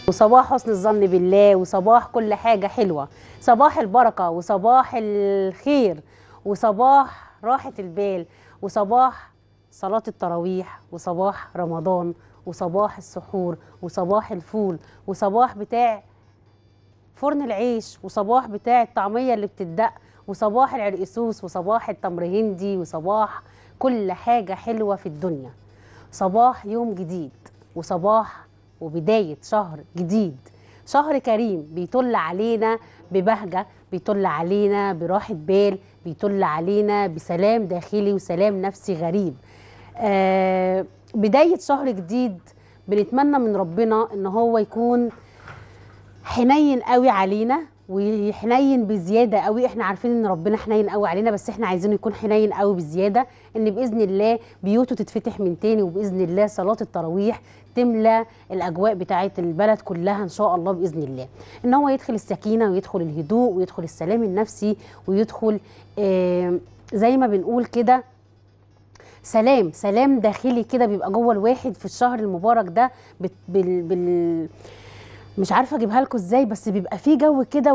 وصباح حسن الظن بالله وصباح كل حاجة حلوة صباح البركة وصباح الخير وصباح راحة البال وصباح صلاة التراويح وصباح رمضان وصباح السحور وصباح الفول وصباح بتاع فرن العيش وصباح بتاع الطعمية اللي بتدق وصباح العرقسوس وصباح التمر هندي وصباح كل حاجة حلوة في الدنيا صباح يوم جديد وصباح وبداية شهر جديد شهر كريم بيطل علينا ببهجة بيطل علينا براحة بال بيطل علينا بسلام داخلي وسلام نفسي غريب آه بداية شهر جديد بنتمنى من ربنا ان هو يكون حنين قوي علينا وحنين بزياده قوي احنا عارفين ان ربنا حنين قوي علينا بس احنا عايزينه يكون حنين قوي بزياده ان باذن الله بيوته تتفتح من تاني وباذن الله صلاه التراويح تملى الاجواء بتاعه البلد كلها ان شاء الله باذن الله ان هو يدخل السكينه ويدخل الهدوء ويدخل السلام النفسي ويدخل آه زي ما بنقول كده سلام سلام داخلي كده بيبقى جوه الواحد في الشهر المبارك ده بال, بال, بال مش عارفه اجيبها لكم ازاي بس بيبقى فيه جو كده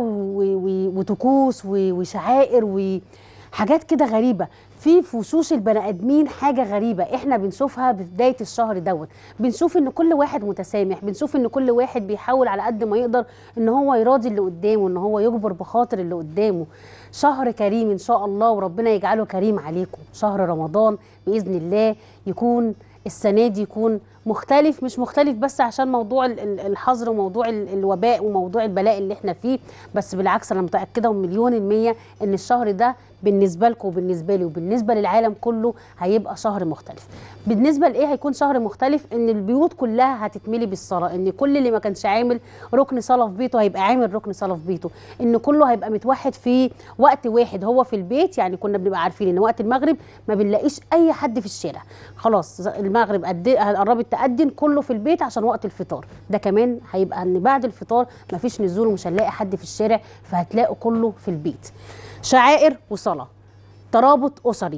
وطقوس وشعائر وحاجات كده غريبه في في وشوش البني ادمين حاجه غريبه احنا بنشوفها في بدايه الشهر دوت بنشوف ان كل واحد متسامح بنشوف ان كل واحد بيحاول على قد ما يقدر ان هو يراضي اللي قدامه ان هو يجبر بخاطر اللي قدامه شهر كريم ان شاء الله وربنا يجعله كريم عليكم شهر رمضان باذن الله يكون السنه دي يكون مختلف مش مختلف بس عشان موضوع الحظر وموضوع الوباء وموضوع البلاء اللي احنا فيه بس بالعكس انا متاكده مليون الميه ان الشهر ده بالنسبه لكم وبالنسبه لي وبالنسبه للعالم كله هيبقى شهر مختلف بالنسبه لايه هيكون شهر مختلف ان البيوت كلها هتتملي بالصلاه ان كل اللي ما كانش عامل ركن صلاه في بيته هيبقى عامل ركن صلاه في بيته ان كله هيبقى متوحد في وقت واحد هو في البيت يعني كنا بنبقى عارفين ان وقت المغرب ما بنلاقيش اي حد في الشارع خلاص المغرب قد قربت تأذن كله في البيت عشان وقت الفطار ده كمان هيبقى ان بعد الفطار مفيش نزول ومش هنلاقي حد في الشارع فهتلاقوا كله في البيت شعائر وصلاة ترابط أسري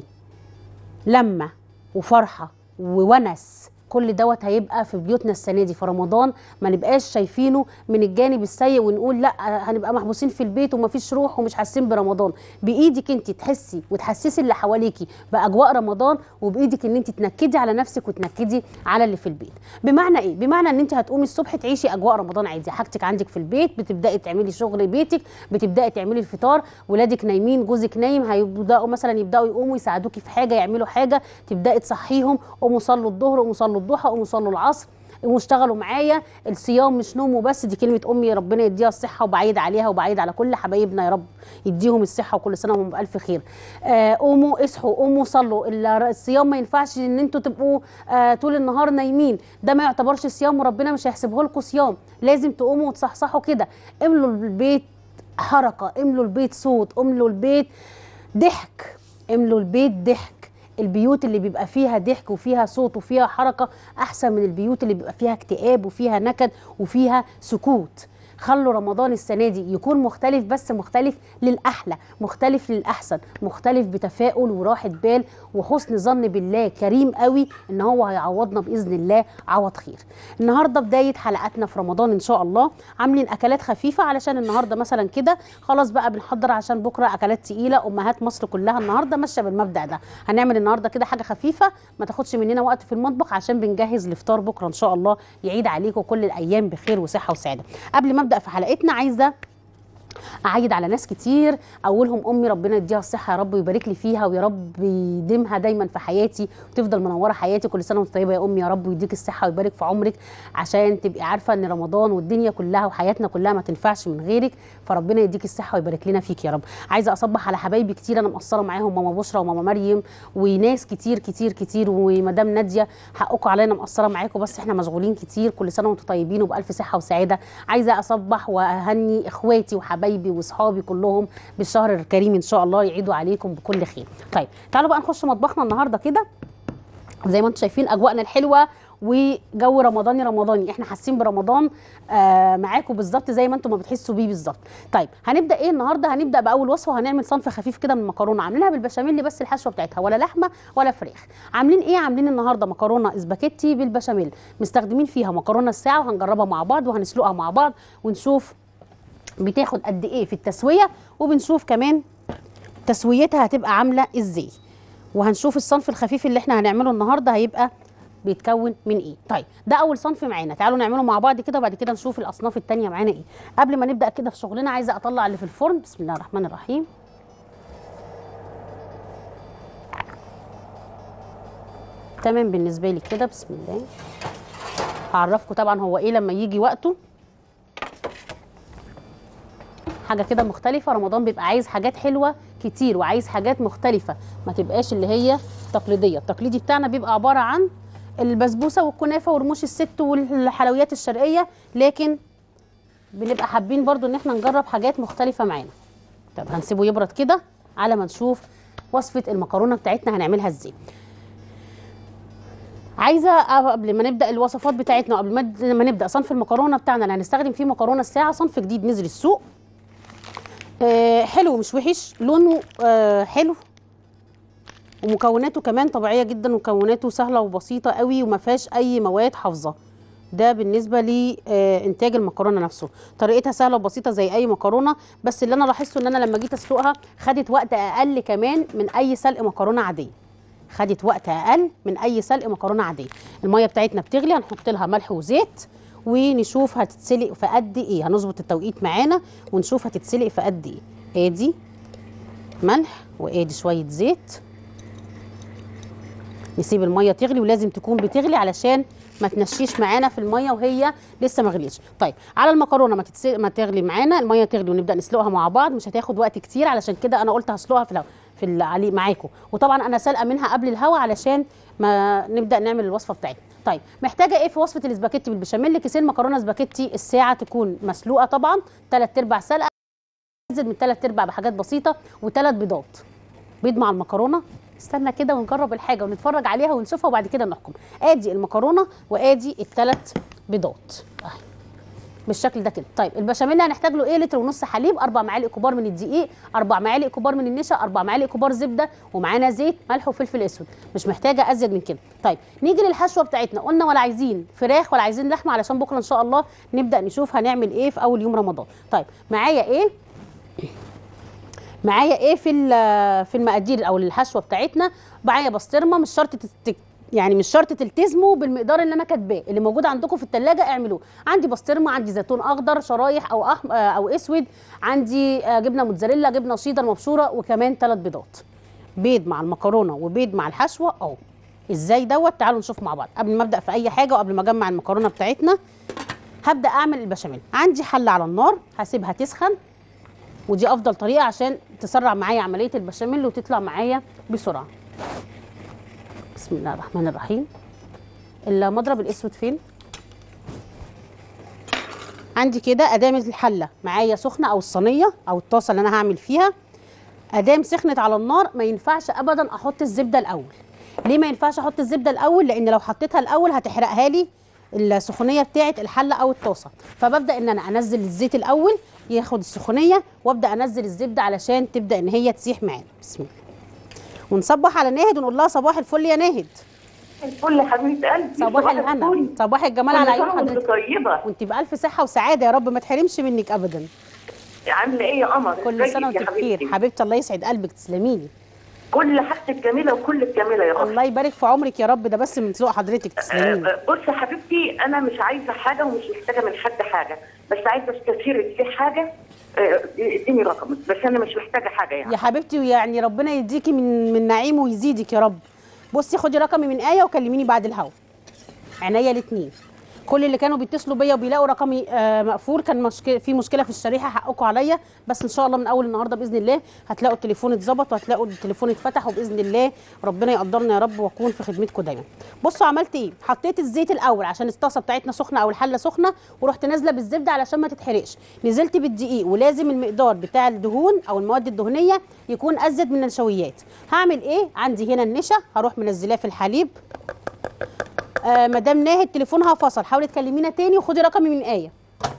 لمة وفرحة وونس كل دوت هيبقى في بيوتنا السنه دي في رمضان ما نبقاش شايفينه من الجانب السيء ونقول لا هنبقى محبوسين في البيت ومفيش روح ومش حاسين برمضان بايدك انت تحسي وتحسسي اللي حواليكي باجواء رمضان وبايدك ان انت تنكدي على نفسك وتنكدي على اللي في البيت بمعنى ايه بمعنى ان انت هتقومي الصبح تعيشي اجواء رمضان عادي حاجتك عندك في البيت بتبداي تعملي شغل بيتك بتبداي تعملي الفطار ولادك نايمين جوزك نايم هيبداوا مثلا يبداوا يقوموا يساعدوكي في حاجه يعملوا حاجه تبداي تصحيهم قوموا صلوا الظهر قوموا صلوا الضحى قوموا صلوا العصر قوموا اشتغلوا معايا الصيام مش نوم وبس دي كلمه امي ربنا يديها الصحه وبعيد عليها وبعيد على كل حبايبنا يا رب يديهم الصحه وكل سنه وهم بالف خير آه قوموا اصحوا قوموا صلوا الصيام ما ينفعش ان انتوا تبقوا آه طول النهار نايمين ده ما يعتبرش صيام وربنا مش هيحسبه لكم صيام لازم تقوموا وتصحصحوا كده املوا البيت حركه املوا البيت صوت املوا البيت ضحك املوا البيت ضحك البيوت اللي بيبقى فيها ضحك وفيها صوت وفيها حركه احسن من البيوت اللي بيبقى فيها اكتئاب وفيها نكد وفيها سكوت خلوا رمضان السنه دي يكون مختلف بس مختلف للاحلى مختلف للاحسن مختلف بتفاؤل وراحه بال وحسن ظن بالله كريم قوي ان هو هيعوضنا باذن الله عوض خير النهارده بدايه حلقاتنا في رمضان ان شاء الله عاملين اكلات خفيفه علشان النهارده مثلا كده خلاص بقى بنحضر عشان بكره اكلات تقيله امهات مصر كلها النهارده ماشيه بالمبدا ده هنعمل النهارده كده حاجه خفيفه ما تاخدش مننا وقت في المطبخ عشان بنجهز الافطار بكره ان شاء الله يعيد عليكم كل الايام بخير وصحه وسعاده قبل ما ابدا في حلقتنا عايزه اعيد على ناس كتير اولهم امي ربنا يديها الصحه يا رب ويبارك لي فيها ويا رب يديمها دايما في حياتي وتفضل منوره حياتي كل سنه وانت طيبه يا امي يا رب ويديك الصحه ويبارك في عمرك عشان تبقي عارفه ان رمضان والدنيا كلها وحياتنا كلها ما تنفعش من غيرك فربنا يديك الصحه ويبارك لنا فيك يا رب عايزه اصبح على حبايبي كتير انا مقصره معاهم ماما بشرى وماما مريم وناس كتير كتير كتير ومدام ناديه حقكم علينا مقصره معاكم بس احنا مشغولين كتير كل سنه وانتم طيبين وبالف صحه وسعاده عايزه اصبح واهني اخواتي وحبايبي واصحابي كلهم بالشهر الكريم ان شاء الله يعيدوا عليكم بكل خير طيب تعالوا بقى نخش مطبخنا النهارده كده زي ما انتم شايفين اجواءنا الحلوه وجو رمضاني رمضاني احنا حاسين برمضان آه معاكم بالظبط زي ما انتم ما بتحسوا بيه بالظبط طيب هنبدا ايه النهارده هنبدا باول وصفه وهنعمل صنف خفيف كده من المكرونه عاملينها بالبشاميل بس الحشوه بتاعتها ولا لحمه ولا فراخ عاملين ايه عاملين النهارده مكرونه اسباجيتي بالبشاميل مستخدمين فيها مكرونه الساعه وهنجربها مع بعض وهنسلقها مع بعض ونشوف بتاخد قد ايه في التسويه وبنشوف كمان تسويتها هتبقى عامله ازاي وهنشوف الصنف الخفيف اللي احنا هنعمله النهارده هيبقى بيتكون من ايه طيب ده اول صنف معانا تعالوا نعمله مع بعض كده وبعد كده نشوف الاصناف التانية معانا ايه قبل ما نبدا كده في شغلنا عايزه اطلع اللي في الفرن بسم الله الرحمن الرحيم تمام بالنسبه لي كده بسم الله هعرفكم طبعا هو ايه لما يجي وقته حاجه كده مختلفه رمضان بيبقى عايز حاجات حلوه كتير وعايز حاجات مختلفه ما تبقاش اللي هي تقليديه التقليدي بتاعنا بيبقى عباره عن البسبوسه والكنافه ورموش الست والحلويات الشرقيه لكن بنبقى حابين برضو ان احنا نجرب حاجات مختلفه معانا طب هنسيبه يبرد كده على ما نشوف وصفه المكرونه بتاعتنا هنعملها ازاي عايزه قبل ما نبدا الوصفات بتاعتنا وقبل ما نبدا صنف المكرونه بتاعنا اللي هنستخدم فيه مكرونه الساعه صنف جديد نزل السوق آه حلو مش وحش لونه آه حلو ومكوناته كمان طبيعيه جدا ومكوناته سهله وبسيطه قوي وما فيهاش اي مواد حافظه ده بالنسبه لانتاج المكرونه نفسه طريقتها سهله وبسيطه زي اي مكرونه بس اللي انا لاحظته ان انا لما جيت اسلقها خدت وقت اقل كمان من اي سلق مكرونه عاديه خدت وقت اقل من اي سلق مكرونه عاديه الميه بتاعتنا بتغلي هنحط لها ملح وزيت ونشوف هتتسلق في قد ايه هنظبط التوقيت معانا ونشوف هتتسلق في قد ايه ادي ملح وادي شويه زيت نسيب الميه تغلي ولازم تكون بتغلي علشان ما تنشيش معانا في الميه وهي لسه ما غليتش طيب على المكرونه ما تتسلق ما تغلي معانا الميه تغلي ونبدا نسلقها مع بعض مش هتاخد وقت كتير علشان كده انا قلت هسلقها في الهواء في العلي معاكم وطبعا انا سالقه منها قبل الهوا علشان ما نبدا نعمل الوصفه بتاعتنا طيب محتاجه ايه في وصفه الاسباجيتي بالبشاميل كيسين مكرونه اسباجيتي الساعه تكون مسلوقه طبعا ثلاث ارباع سلقه نزل من ثلاث ارباع بحاجات بسيطه وثلاث بيضات بيض مع المكرونه استنى كده ونجرب الحاجه ونتفرج عليها ونشوفها وبعد كده نحكم ادي المكرونه وادي الثلاث بيضات اهي بالشكل ده كده طيب البشاميل هنحتاج له ايه لتر ونص حليب اربع معالق كبار من الدقيق اربع معالق كبار من النشا اربع معالق كبار زبده ومعانا زيت ملح وفلفل اسود مش محتاجه ازيد من كده طيب نيجي للحشوه بتاعتنا قلنا ولا عايزين فراخ ولا عايزين لحمه علشان بكره ان شاء الله نبدا نشوف هنعمل ايه في اول يوم رمضان طيب معايا ايه معايا ايه في في المقادير او الحشوه بتاعتنا معايا بسطرمه مش شرط تت... يعني مش شرط تلتزموا بالمقدار اللي انا كاتباه اللي موجود عندكم في الثلاجه اعملوه عندي بسطرمه عندي زيتون اخضر شرايح او أحم... او اسود عندي جبنه موتزاريلا جبنه شيدر مبشوره وكمان ثلاث بيضات بيض مع المكرونه وبيض مع الحشوه اهو ازاي دوت تعالوا نشوف مع بعض قبل ما ابدا في اي حاجه وقبل ما اجمع المكرونه بتاعتنا هبدا اعمل البشاميل عندي حله على النار هسيبها تسخن ودي افضل طريقه عشان تسرع معايا عمليه البشاميل وتطلع معايا بسرعه بسم الله الرحمن الرحيم المضرب الاسود فين عندي كده ادام الحله معايا سخنه او الصينيه او الطاسه اللي انا هعمل فيها ادام سخنت على النار ما ينفعش ابدا احط الزبده الاول ليه ما ينفعش احط الزبده الاول لان لو حطيتها الاول هتحرقها لي السخونيه بتاعه الحله او الطاسه فببدا ان انا انزل الزيت الاول ياخد السخونيه وابدا انزل الزبده علشان تبدا ان هي تسيح معانا بسم الله ونصبح على ناهد ونقول لها صباح الفل يا ناهد الفل يا حبيبه قلبي صباح الهنا صباح الجمال على عيون حضرتك طيبه وانت بالف صحه وسعاده يا رب ما تحرمش منك ابدا عامله ايه يا قمر كل سنه وانت بخير حبيبتي الله يسعد قلبك تسلمي لي كل حاجتك جميله وكلك جميله يا قمر الله يبارك في عمرك يا رب ده بس من ذوق حضرتك تسلمي لي بصي يا حبيبتي انا مش عايزه حاجه ومش محتاجه من حد حاجه بس عايزه استشيرك في حاجه اديني رقمك بس انا مش محتاجه حاجه يعني يا حبيبتي ويعني ربنا يديكي من من نعيمه ويزيدك يا رب بصي خدي رقمي من ايه وكلميني بعد الهوا عينيا الاثنين كل اللي كانوا بيتصلوا بيا وبيلاقوا رقمي آه مقفول كان مشكله في مشكله في الشريحه حقكم عليا بس ان شاء الله من اول النهارده باذن الله هتلاقوا التليفون اتظبط وهتلاقوا التليفون اتفتح وباذن الله ربنا يقدرنا يا رب واكون في خدمتكم دايما بصوا عملت ايه حطيت الزيت الاول عشان الطاسه بتاعتنا سخنه او الحله سخنه ورحت نازله بالزبده علشان ما تتحرقش نزلت بالدقيق ولازم المقدار بتاع الدهون او المواد الدهنيه يكون ازيد من النشويات هعمل ايه عندي هنا النشا هروح منزلاه في الحليب آه مدام ناهد تليفونها فصل حاولي تكلمينا تاني وخدي رقمي من ايه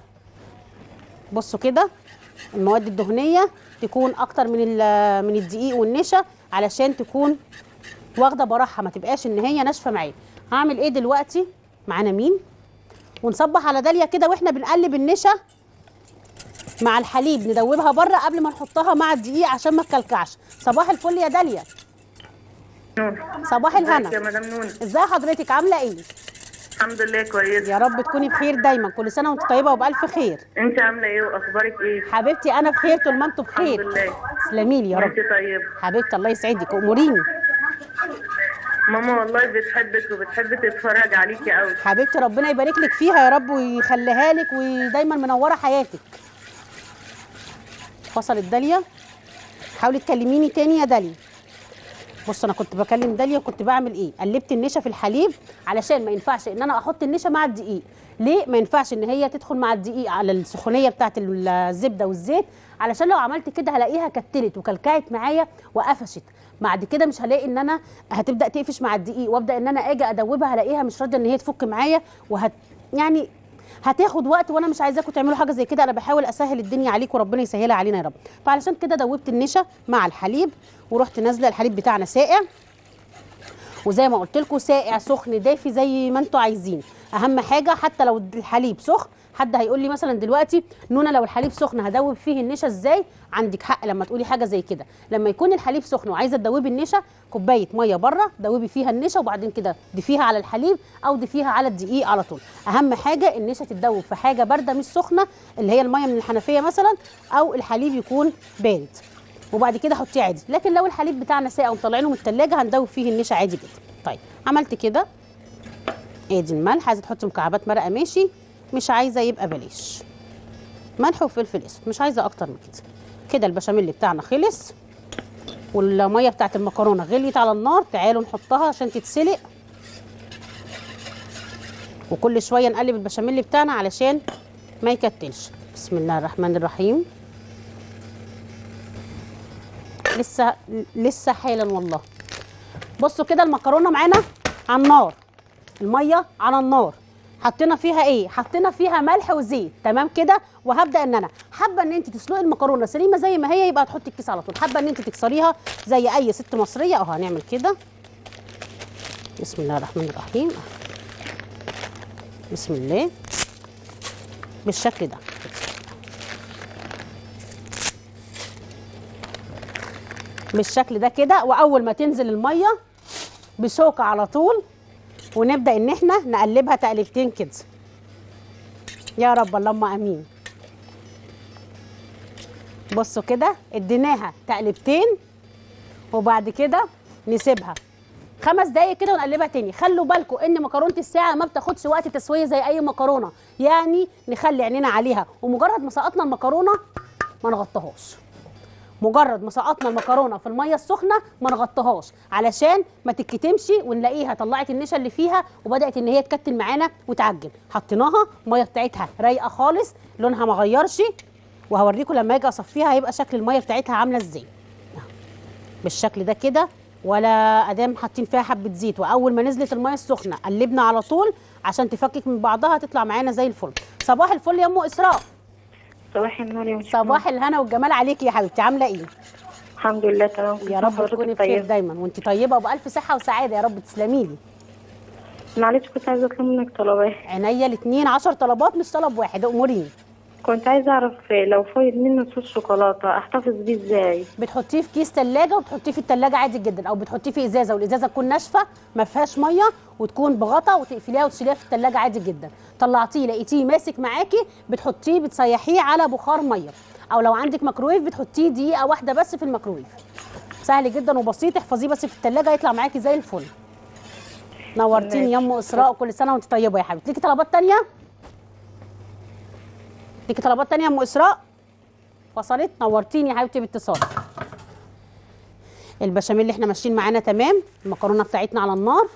بصوا كده المواد الدهنيه تكون اكتر من ال- من الدقيق والنشا علشان تكون واخده براحه ما تبقاش ان هي ناشفه معايا هعمل ايه دلوقتي معانا مين ونصبح على داليا كده واحنا بنقلب النشا مع الحليب ندوبها بره قبل ما نحطها مع الدقيق عشان ما تكلكعش صباح الفل يا داليا نون صباح ازيك يا الهنا مدام نون ازاي حضرتك عامله ايه الحمد لله كويس يا رب تكوني بخير دايما كل سنه وانت طيبه وبالف خير انت عامله ايه واخبارك ايه حبيبتي انا بخير طول ما انتوا الحمد بخير لله تسلمي لي يا رب انت طيب حبيبتي الله يسعدك اموريني ماما والله بتحبك وبتحب تتفرج عليكي قوي حبيبتي ربنا يبارك لك فيها يا رب ويخليها لك ودايما منوره حياتك فصلت داليا حاولي تكلميني تاني يا داليا بص انا كنت بكلم داليا وكنت بعمل ايه قلبت النشا في الحليب علشان ما ينفعش ان انا احط النشا مع الدقيق ليه ما ينفعش ان هي تدخل مع الدقيق على السخونيه بتاعه الزبده والزيت علشان لو عملت كده هلاقيها كتلت وكلكعت معايا وقفشت بعد كده مش هلاقي ان انا هتبدا تقفش مع الدقيق وابدا ان انا اجي ادوبها هلاقيها مش راضيه ان هي تفك معايا وهت يعني هتاخد وقت وانا مش عايزاكم تعملوا حاجه زي كده انا بحاول اسهل الدنيا عليكم وربنا يسهلها علينا يا رب فعلشان كده دوبت النشا مع الحليب ورحت نازله الحليب بتاعنا ساقع وزي ما قلت لكم ساقع سخن دافي زي ما انتوا عايزين اهم حاجه حتى لو الحليب سخن حد هيقول لي مثلا دلوقتي نونا لو الحليب سخن هدوب فيه النشا ازاي عندك حق لما تقولي حاجه زي كده لما يكون الحليب سخن وعايزه تدوبي النشا كوبايه ميه بره دوبي فيها النشا وبعدين كده ضيفيها على الحليب او ضيفيها على الدقيق على طول اهم حاجه النشا تتدوب في حاجه بارده مش سخنه اللي هي الميه من الحنفيه مثلا او الحليب يكون بارد وبعد كده حطيه عادي لكن لو الحليب بتاعنا ساقع ومطلعينه من التلاجة هندوب فيه النشا عادي جدا طيب عملت كده ادي الملح عايزه تحطي مكعبات مرقه ماشي مش عايزه يبقى بلاش ملح وفلفل اسود مش عايزه اكتر من كده كده البشاميل بتاعنا خلص والميه بتاعت المكرونه غليت على النار تعالوا نحطها عشان تتسلق وكل شويه نقلب البشاميل بتاعنا علشان ما يكتلش بسم الله الرحمن الرحيم لسه لسه حالا والله بصوا كده المكرونه معانا على النار الميه على النار حطينا فيها ايه حطينا فيها ملح وزيت تمام كده وهبدا ان انا حابه ان انت تسلقي المكرونه سليمه زي ما هي يبقى تحطي الكيس على طول حابه ان انت تكسريها زي اي ست مصريه اهو هنعمل كده بسم الله الرحمن الرحيم بسم الله بالشكل ده بالشكل ده كده واول ما تنزل الميه بشوكه على طول ونبدا ان احنا نقلبها تقلبتين كده يا رب اللهم امين بصوا كده اديناها تقلبتين وبعد كده نسيبها خمس دقايق كده ونقلبها تاني خلوا بالكم ان مكرونه الساعه ما بتاخدش وقت تسويه زي اي مكرونه يعني نخلي عينينا عليها ومجرد ما سقطنا المكرونه ما نغطيهاش مجرد ما سقطنا المكرونه في الميه السخنه ما نغطيهاش علشان ما تتكتمش ونلاقيها طلعت النشا اللي فيها وبدات ان هي تكتل معانا وتعجن حطيناها الميه بتاعتها رايقه خالص لونها ما غيرش وهوريكم لما اجي اصفيها هيبقى شكل الميه بتاعتها عامله ازاي بالشكل ده كده ولا ادام حاطين فيها حبه زيت واول ما نزلت الميه السخنه قلبنا على طول عشان تفكك من بعضها تطلع معانا زي الفل صباح الفل يا ام اسراء صباح النور يا مش صباح الهنا والجمال عليكي يا حبيبتي عامله ايه الحمد لله تمام يا رب حضرتك تكوني بخير طيب. دايما وانت طيبه وبالف صحه وسعاده يا رب تسلمي لي معلش كنت عايزه اطلب منك طلبات عينيا الاثنين 10 طلبات مش طلب واحد اموريني كنت عايزه اعرف لو فايض منه صوص شوكولاته احتفظ بيه ازاي بتحطيه في كيس ثلاجه وبتحطيه في الثلاجه عادي جدا او بتحطيه في ازازه والازازه تكون ناشفه ما فيهاش ميه وتكون بغطا وتقفليها وتشيليها في الثلاجه عادي جدا طلعتيه لقيتيه ماسك معاكي بتحطيه بتسيحيه على بخار ميه او لو عندك ميكرويف بتحطيه دقيقه واحده بس في الميكرويف سهل جدا وبسيط احفظيه بس في الثلاجه يطلع معاكي زي الفل نورتيني يا ام اسراء وكل سنه وانت طيبه يا حبيبتي ليكي طلبات تانية ليكي طلبات تانية يا ام اسراء فصلت نورتيني يا حبيبتي باتصال البشاميل اللي احنا ماشيين معانا تمام المكرونه بتاعتنا على النار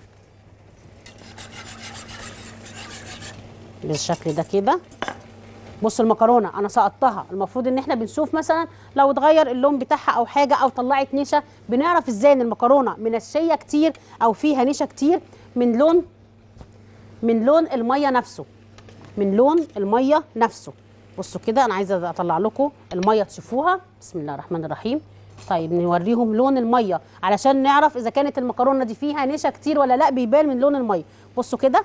بالشكل ده كده بصوا المكرونه انا سقطتها المفروض ان احنا بنشوف مثلا لو اتغير اللون بتاعها او حاجه او طلعت نشا بنعرف ازاي ان المكرونه منشيه كتير او فيها نشا كتير من لون من لون الميه نفسه من لون الميه نفسه بصوا كده انا عايزه اطلع لكم الميه تشوفوها بسم الله الرحمن الرحيم طيب نوريهم لون الميه علشان نعرف اذا كانت المكرونه دي فيها نشا كتير ولا لا بيبان من لون الميه بصوا كده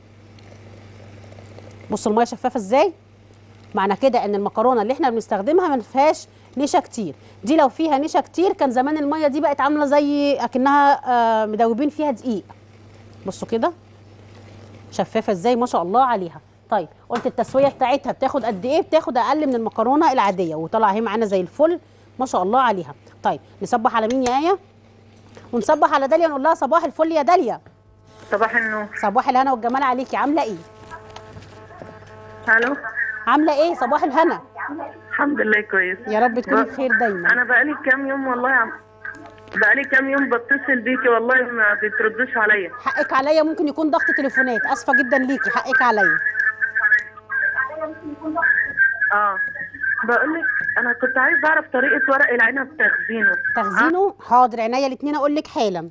بصوا الميه شفافه ازاي معنى كده ان المكرونه اللي احنا بنستخدمها ما فيهاش نشا كتير دي لو فيها نشا كتير كان زمان الميه دي بقت عامله زي اكنها آه، مدوبين فيها دقيق بصوا كده شفافه ازاي ما شاء الله عليها طيب قلت التسويه بتاعتها بتاخد قد ايه بتاخد اقل من المكرونه العاديه وطلع اهي معانا زي الفل ما شاء الله عليها طيب نصبح على مين يا ايه ونصبح على داليا نقول لها صباح الفل يا داليا صباح النور صباح الهنا والجمال عليكي عامله ايه الو عامله ايه صباح الهنا الحمد لله كويس يا رب تكوني ب- بخير دايما انا بقالي كام يوم والله عم بقالي كام يوم بتصل بيكي والله ما بتردوش عليا حقك عليا ممكن يكون ضغط تليفونات اسفه جدا ليكي حقك عليا اه بقول لك انا كنت عايز اعرف طريقه ورق العنب تخزينه تخزينه حاضر عينيا الاثنين اقول لك حالا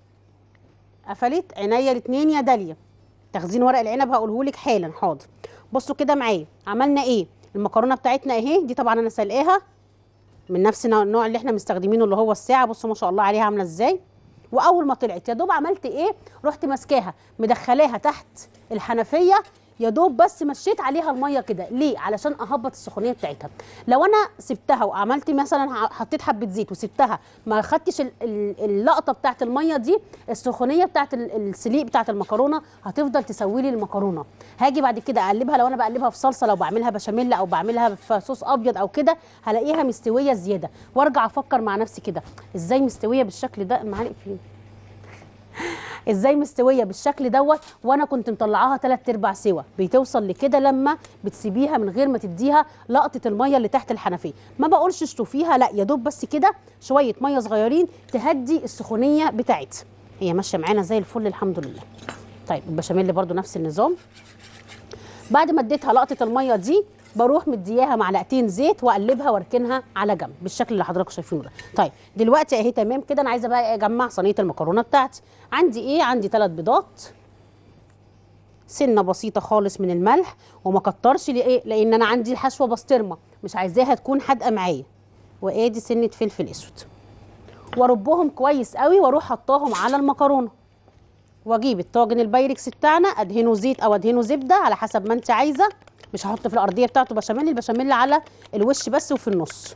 قفلت عينيا الاثنين يا داليا تخزين ورق العنب هقوله لك حالا حاضر بصوا كده معايا عملنا ايه المكرونه بتاعتنا اهي دي طبعا انا سلقاها من نفس النوع النوع اللي احنا مستخدمينه اللي هو الساعه بصوا ما شاء الله عليها عامله ازاي واول ما طلعت يا دوب عملت ايه رحت ماسكاها مدخلاها تحت الحنفيه يا دوب بس مشيت عليها الميه كده ليه علشان اهبط السخونيه بتاعتها لو انا سبتها وعملت مثلا ح- حطيت حبه زيت وسبتها ما خدتش ال- ال- اللقطه بتاعت الميه دي السخونيه بتاعت ال- السليق بتاعت المكرونه هتفضل تسوي لي المكرونه هاجي بعد كده اقلبها لو انا بقلبها في صلصه لو بعملها بشاميل او بعملها في صوص ابيض او كده هلاقيها مستويه زياده وارجع افكر مع نفسي كده ازاي مستويه بالشكل ده المعالق فين ازاي مستويه بالشكل دوت وانا كنت مطلعاها تلات ارباع سوا بتوصل لكده لما بتسيبيها من غير ما تديها لقطه الميه اللي تحت الحنفيه ما بقولش اشطفيها لا يا دوب بس كده شويه ميه صغيرين تهدي السخونيه بتاعتها هي ماشيه معانا زي الفل الحمد لله طيب البشاميل برضو نفس النظام بعد ما اديتها لقطه الميه دي بروح مدياها معلقتين زيت واقلبها واركنها على جنب بالشكل اللي حضراتكم شايفينه ده طيب دلوقتي اهي تمام كده انا عايزه بقى اجمع صينيه المكرونه بتاعتي عندي ايه عندي ثلاث بيضات سنه بسيطه خالص من الملح وما كترش ليه لان انا عندي الحشوه بسطرمه مش عايزاها تكون حادقه معايا وادي سنه فلفل اسود واربهم كويس قوي واروح حطاهم على المكرونه واجيب الطاجن البايركس بتاعنا ادهنه زيت او ادهنه زبده على حسب ما انت عايزه مش هحط في الارضيه بتاعته بشاميل البشاميل على الوش بس وفي النص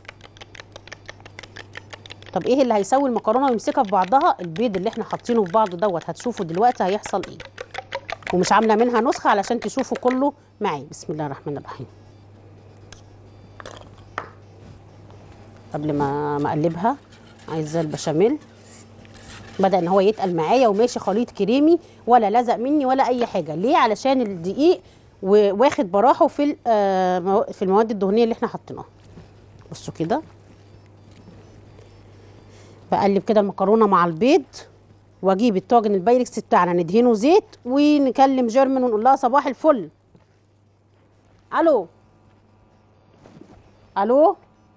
طب ايه اللي هيسوي المكرونه ويمسكها في بعضها البيض اللي احنا حاطينه في بعضه دوت هتشوفوا دلوقتي هيحصل ايه ومش عامله منها نسخه علشان تشوفوا كله معي بسم الله الرحمن الرحيم قبل ما ما اقلبها عايزه البشاميل بدا ان هو يتقل معايا وماشي خليط كريمي ولا لزق مني ولا اي حاجه ليه علشان الدقيق و- واخد براحه في ال- آه، مو- في المواد الدهنيه اللي احنا حطيناها بصوا كده بقلب كده المكرونه مع البيض واجيب الطاجن البايركس بتاعنا ندهنه زيت ونكلم جيرمن ونقول لها صباح الفل الو الو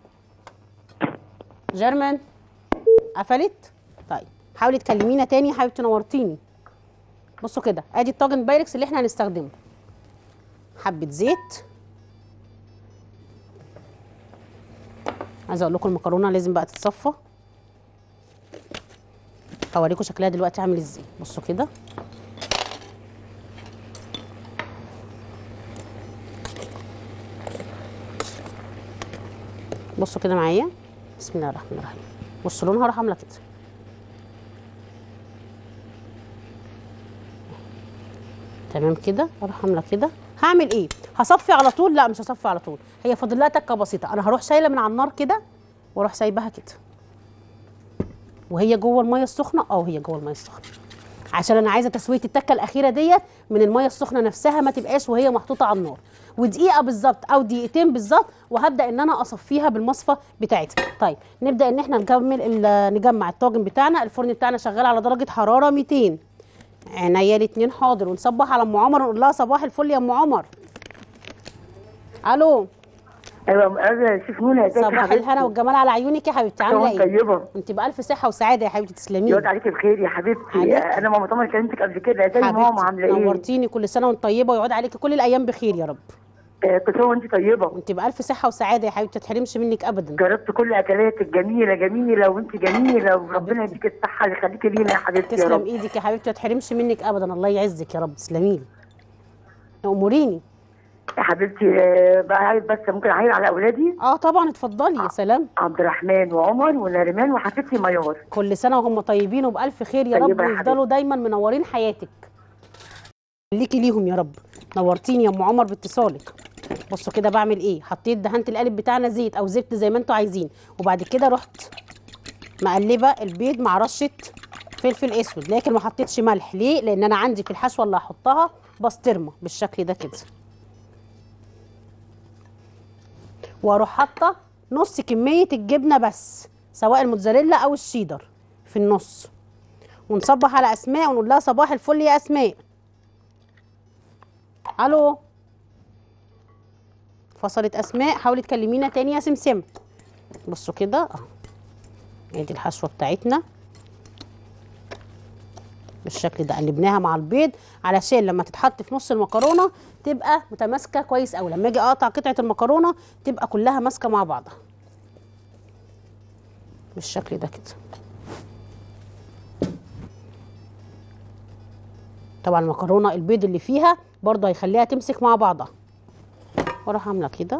جيرمن قفلت طيب حاولي تكلمينا تاني يا حبيبتي نورتيني بصوا كده ادي الطاجن بايركس اللي احنا هنستخدمه حبه زيت عايزه اقول لكم المكرونه لازم بقى تتصفى هوريكم شكلها دلوقتي عامل ازاي بصوا كده بصوا كده معايا بسم الله الرحمن الرحيم بصوا لونها راح عامله كده تمام كده اروح عامله كده هعمل ايه هصفي على طول لا مش هصفي على طول هي فاضل لها تكه بسيطه انا هروح شايله من على النار كده واروح سايباها كده وهي جوه الميه السخنه اه هي جوه الميه السخنه عشان انا عايزه تسويه التكه الاخيره ديت من الميه السخنه نفسها ما تبقاش وهي محطوطه على النار ودقيقه بالظبط او دقيقتين بالظبط وهبدا ان انا اصفيها بالمصفى بتاعتها طيب نبدا ان احنا نكمل ال- نجمع الطاجن بتاعنا الفرن بتاعنا شغال على درجه حراره 200 عينيا الاتنين حاضر ونصبح على ام عمر ونقول لها صباح الفل يا ام عمر الو ايوه ايوه شوف منى ازيك يا صباح حبيبتي الهنا والجمال على عيونك يا حبيبتي عامله طبعا ايه طيبه انت بالف صحه وسعاده يا حبيبتي تسلمي يقعد عليك بخير يا حبيبتي عليك. انا ماما طبعا كلمتك قبل كده ازي ماما عامله ايه نورتيني كل سنه وانت طيبه ويقعد عليكي كل الايام بخير يا رب آه، كل سنه وانت طيبه وانت بالف صحه وسعاده يا حبيبتي ما تحرمش منك ابدا جربت كل اكلاتك جميله جميله وانت جميله وربنا يديك الصحه اللي يخليكي لينا يا حبيبتي يا تسلم رب ايدك يا حبيبتي ما تحرمش منك ابدا الله يعزك يا رب تسلمي لي اموريني يا حبيبتي آه، بقى عايز بس ممكن اعير على اولادي اه طبعا اتفضلي يا سلام عبد الرحمن وعمر ونريمان وحفيدتي ميار كل سنه وهم طيبين وبالف خير يا طيبة رب يا ويفضلوا دايما منورين حياتك خليكي ليهم يا رب نورتيني يا ام عمر باتصالك بصوا كده بعمل ايه حطيت دهنت القالب بتاعنا زيت او زبده زي ما انتوا عايزين وبعد كده رحت مقلبه البيض مع رشه فلفل اسود لكن ما حطيتش ملح ليه لان انا عندي في الحشوه اللي هحطها بسطرمه بالشكل ده كده واروح حاطه نص كميه الجبنه بس سواء الموتزاريلا او الشيدر في النص ونصبح على اسماء ونقول لها صباح الفل يا اسماء الو فصلت اسماء حاولي تكلمينا تاني يا سمسم بصوا كده اهو ادي الحشوه بتاعتنا بالشكل ده قلبناها مع البيض علشان لما تتحط في نص المكرونه تبقى متماسكه كويس قوي لما اجي اقطع قطعه المكرونه تبقى كلها ماسكه مع بعضها بالشكل ده كده طبعا المكرونه البيض اللي فيها برضه هيخليها تمسك مع بعضها واروح عامله كده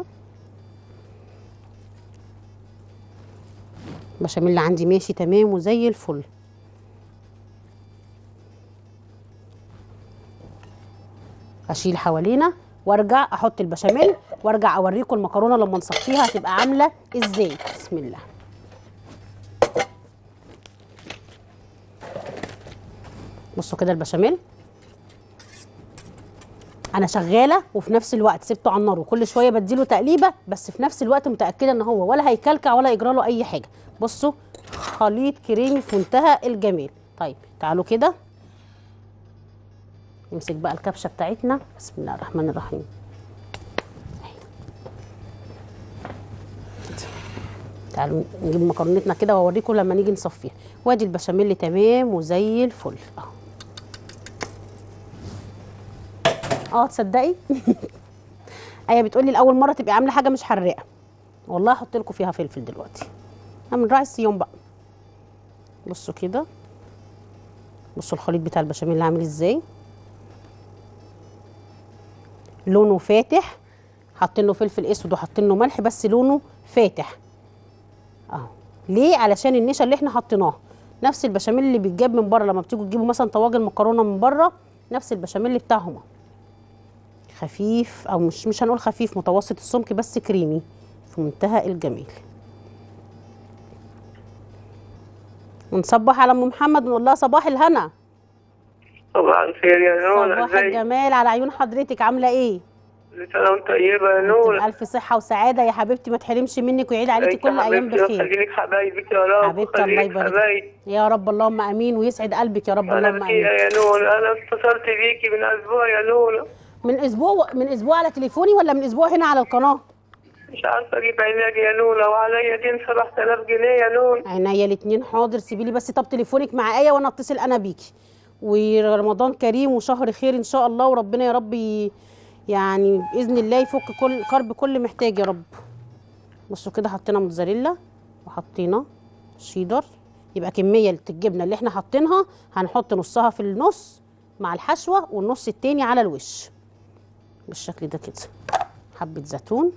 البشاميل اللي عندي ماشي تمام وزي الفل اشيل حوالينا وارجع احط البشاميل وارجع اوريكم المكرونه لما نصفيها هتبقى عامله ازاي بسم الله بصوا كده البشاميل انا شغاله وفي نفس الوقت سبته على النار وكل شويه بديله تقليبه بس في نفس الوقت متاكده ان هو ولا هيكلكع ولا يجرى له اي حاجه بصوا خليط كريمي في منتهى الجمال طيب تعالوا كده نمسك بقى الكبشه بتاعتنا بسم الله الرحمن الرحيم تعالوا نجيب مكرونتنا كده واوريكم لما نيجي نصفيها وادي البشاميل تمام وزي الفل اهو اه تصدقي ايه بتقولي لاول مره تبقي عامله حاجه مش حراقه والله هحط لكم فيها فلفل دلوقتي انا من راعي الصيام بقى بصوا كده بصوا الخليط بتاع البشاميل اللي عامل ازاي لونه فاتح حاطين له فلفل اسود وحاطين له ملح بس لونه فاتح اهو ليه علشان النشا اللي احنا حطيناها نفس البشاميل اللي بيتجاب من بره لما بتيجوا تجيبوا مثلا طواجن مكرونه من بره نفس البشاميل بتاعهم خفيف او مش مش هنقول خفيف متوسط السمك بس كريمي في منتهى الجمال ونصبح على ام محمد ونقول لها صباح الهنا صباح الخير يا نونا صباح ازيك الجمال على عيون حضرتك عامله ايه كل سنه وانت طيبه يا نونا بألف صحة وسعادة يا حبيبتي ما تحرمش منك ويعيد عليكي كل أيام بخير خليك حبايبك يا رب حبيبتي الله خليك يبارك حبايبي يا رب اللهم امين ويسعد قلبك يا رب انا اللهم بخير امين يا نونا انا اتصلت بيكي من اسبوع يا نونا من اسبوع من اسبوع على تليفوني ولا من اسبوع هنا على القناه مش عارفه اجيب علاج يا نونا وعليا دين 7000 جنيه يا نونا عينيا الاتنين حاضر سيبي لي بس طب تليفونك مع ايه وانا اتصل انا بيكي ورمضان كريم وشهر خير ان شاء الله وربنا يا رب ي- يعني باذن الله يفك كل كرب كل محتاج يا رب بصوا كده حطينا موتزاريلا وحطينا شيدر يبقى كميه الجبنه اللي احنا حاطينها هنحط نصها في النص مع الحشوه والنص التاني على الوش بالشكل ده كده حبه زيتون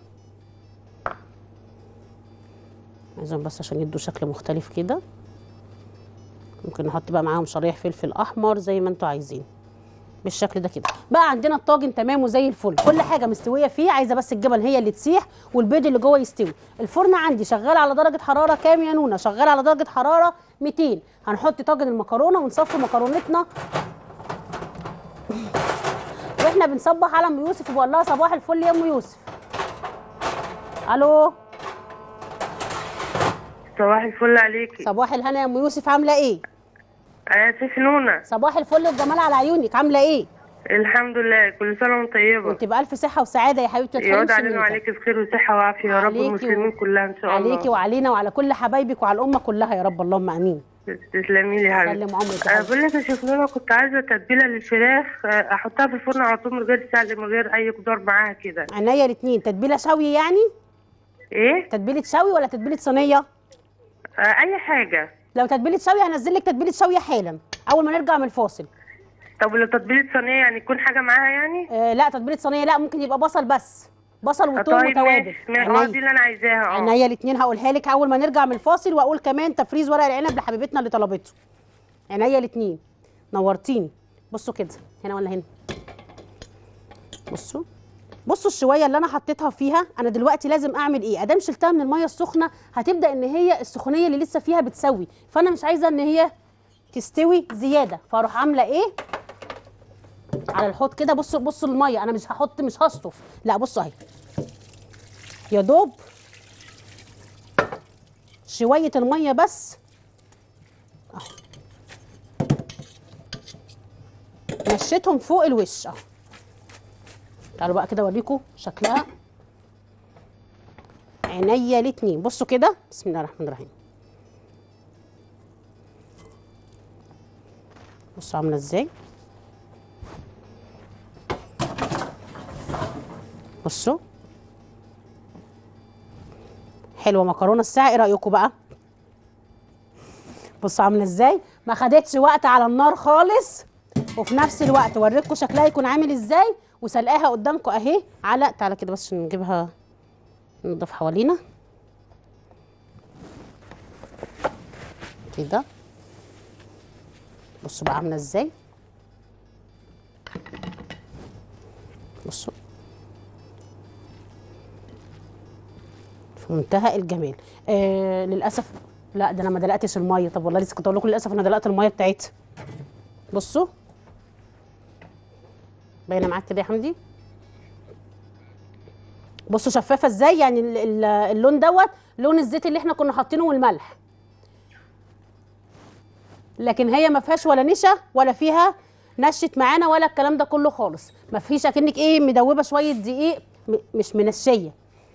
عايزهم بس عشان يدوا شكل مختلف كده ممكن نحط بقى معاهم شرايح فلفل احمر زي ما انتوا عايزين بالشكل ده كده بقى عندنا الطاجن تمام وزي الفل كل حاجه مستويه فيه عايزه بس الجبن هي اللي تسيح والبيض اللي جوه يستوي الفرن عندي شغال على درجه حراره كام يا نونا شغال على درجه حراره 200 هنحط طاجن المكرونه ونصفي مكرونتنا واحنا بنصبح على ام يوسف وبقول لها صباح الفل يا ام يوسف الو صباح الفل عليكي صباح الهنا يا ام يوسف عامله ايه يا سيف نونا صباح الفل والجمال على عيونك عامله ايه الحمد لله كل سنه وانت طيبه وانت بألف صحة وسعادة يا حبيبتي ما يعود تحرمش علينا منك. وعليك بخير وصحه وعافيه يا رب عليكي و- والمسلمين كلها ان شاء الله عليكي وعلينا وعلى كل حبايبك وعلى الأمة كلها يا رب اللهم آمين تسلمي لي يا حبيبتي سلم عمرك يا أه حبيبتي. بقول لك يا شيخ نونا كنت عايزه تتبيله للفراخ أه، احطها في الفرن على طول من غير سلق من غير اي خضار معاها كده عينيا الاتنين تتبيلة شوي يعني ايه تتبيلة شوي ولا تتبيلة صينية أه اي حاجه لو تتبيلة شوي هنزل لك تتبيلة شوي حالا أول ما نرجع من الفاصل طب ولو تتبيله صينيه يعني يكون حاجه معاها يعني آه لا تتبيلة صينية لا ممكن يبقى بصل بس بصل أه، وثوم طيب وتوابل ماشي ما- اه عينيا. دي اللي انا عايزاها اه عينيا الاتنين هقولها لك اول ما نرجع من الفاصل واقول كمان تفريز ورق العنب لحبيبتنا اللي طلبته عينيا الاتنين نورتيني بصوا كده هنا ولا هنا بصوا بصوا الشويه اللي انا حطيتها فيها انا دلوقتي لازم اعمل ايه ادام شلتها من الميه السخنه هتبدا ان هي السخونيه اللي لسه فيها بتسوي فانا مش عايزه ان هي تستوي زياده فاروح عامله ايه على الحوض كده بصوا بصوا الميه انا مش هحط مش هشطف لا بصوا اهي يا دوب شوية المية بس اهو مشيتهم فوق الوش اهو تعالوا بقى كده اوريكم شكلها عينيا الاتنين بصوا كده بسم الله الرحمن الرحيم بصوا عامله ازاي بصوا حلوه مكرونه الساعه ايه رايكم بقى بصوا عامله ازاي ما خدتش وقت على النار خالص وفي نفس الوقت اوريكم شكلها يكون عامل ازاي وسلقاها قدامكم اهي على تعالى كده بس عشان نجيبها نضيف حوالينا كده بصوا بقى عامله ازاي بصوا في منتهى الجمال آه للاسف لا ده انا ما دلقتش الميه طب والله لسه كنت اقول لكم للاسف انا دلقت الميه بتاعتها بصوا باينه معاك كده يا حمدي بصوا شفافه ازاي يعني ال- ال- اللون دوت لون الزيت اللي احنا كنا حاطينه والملح لكن هي ما فيهاش ولا نشا ولا فيها نشت معانا ولا الكلام ده كله خالص ما فيش اكنك ايه مدوبه شويه دقيق م- مش منشيه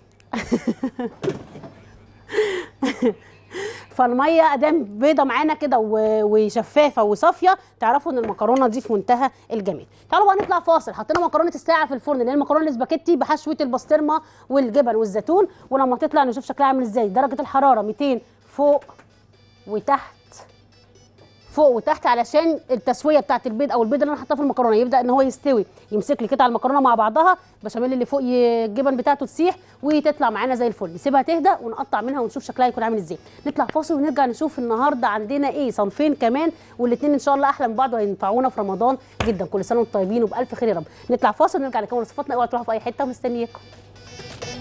فالميه ادام بيضه معانا كده و- وشفافه وصافيه تعرفوا ان المكرونه دي في منتهى الجمال تعالوا بقى نطلع فاصل حطينا مكرونه الساعه في الفرن اللي هي المكرونه الاسباجيتي بحشوه البسطرمه والجبن والزيتون ولما تطلع نشوف شكلها عامل ازاي درجه الحراره 200 فوق وتحت فوق وتحت علشان التسويه بتاعت البيض او البيض اللي انا حاطاه في المكرونه يبدا ان هو يستوي يمسك لي قطع المكرونه مع بعضها البشاميل اللي فوق ي- الجبن بتاعته تسيح وتطلع معانا زي الفل نسيبها تهدى ونقطع منها ونشوف شكلها يكون عامل ازاي نطلع فاصل ونرجع نشوف النهارده عندنا ايه صنفين كمان والاثنين ان شاء الله احلى من بعض وهينفعونا في رمضان جدا كل سنه وانتم طيبين وبالف خير يا رب نطلع فاصل ونرجع نكمل وصفاتنا اوعوا تروحوا في اي حته ومستنياكم